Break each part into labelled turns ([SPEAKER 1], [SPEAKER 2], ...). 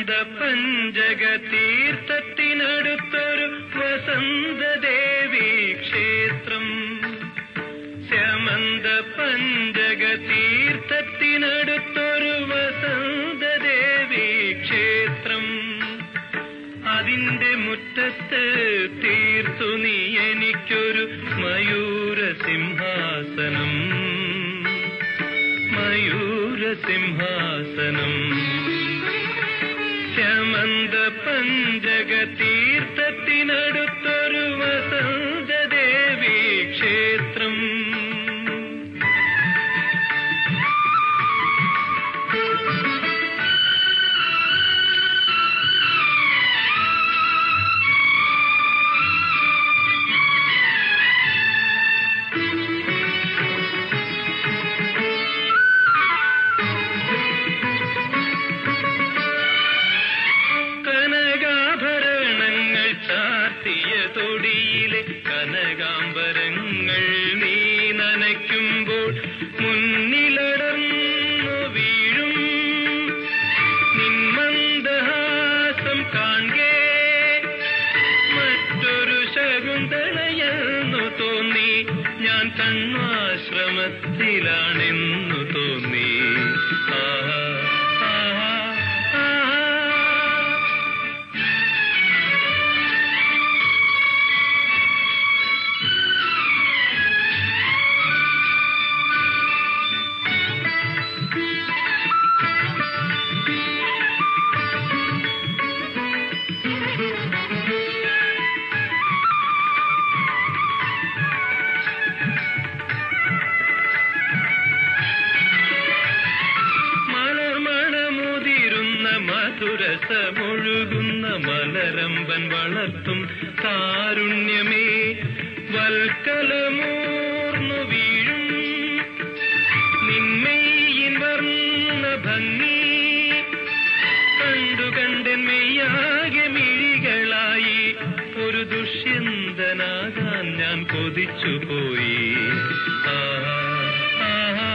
[SPEAKER 1] ശമന്ത പഞ്ചക തീർത്ഥത്തിനടുത്തൊരു വസന്തദേവി ക്ഷേത്രം ശമന്ത പഞ്ചക തീർത്ഥത്തിനടുത്തൊരു വസന്തദേവി ക്ഷേത്രം അതിന്റെ മുറ്റത്ത് തീർത്തു നീ എനിക്കൊരു മയൂര സിംഹാസനം മയൂര സിംഹാസനം ശമന്ത പഞ്ചക തീർത്ഥത്തിനടുത്തൊരു വസന്തദേവി ക്ഷേത്രം കനകാഭരണങ്ങൾ ചാർത്തിയ തൊടിയിലെ കനകാംബരങ്ങൾ നീ നനയ്ക്കുമ്പോൾ മുന്നിലടർന്നു വീഴും നിന്മന്ദഹാസം കാൺകേ മറ്റൊരു ശകുന്തളയെന്നു തോന്നി ഞാൻ കണ്വാശ്രമത്തിലാണെന്നു തോന്നി ആഹാ ആഹാ ആഹാ മലർമണമുതിരുന്ന മധുരസമൊഴുകുന്ന മലരമ്പൻ വളർത്തും താരുണ്യമേ വൽക്കലമൂർന്നു വീഴും നിന്മയിൻ വർണ്ണ ഭംഗി കണ്ടു കണ്ടൻ മെയ്യാകെ മിഴികളായി ഒരു ദുഷ്യന്തനാകാൻ ഞാൻ കൊതിച്ചു പോയി ആഹാ ആഹാ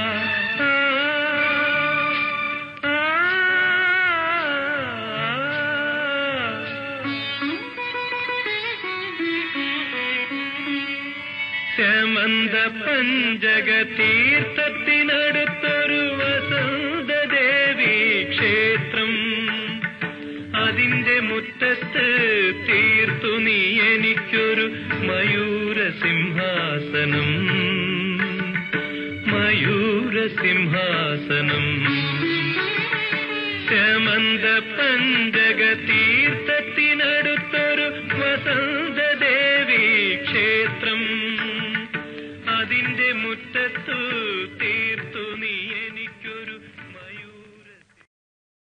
[SPEAKER 1] ശമന്ത പഞ്ചക തീർത്ഥത്തിനടുത്തൊരു വസന്തദേവി ക്ഷേത്രം അതിന്റെ മുറ്റത്ത് തീർത്തു നീ എനിക്കൊരു മയൂര സിംഹാസനം മയൂര സിംഹാസനം ശമന്ത പഞ്ചക തീർത്ഥത്തിനടുത്തൊരു വസന്തദേവി ക്ഷേത്രം അതിന്റെ മുറ്റത്തു തീർത്തു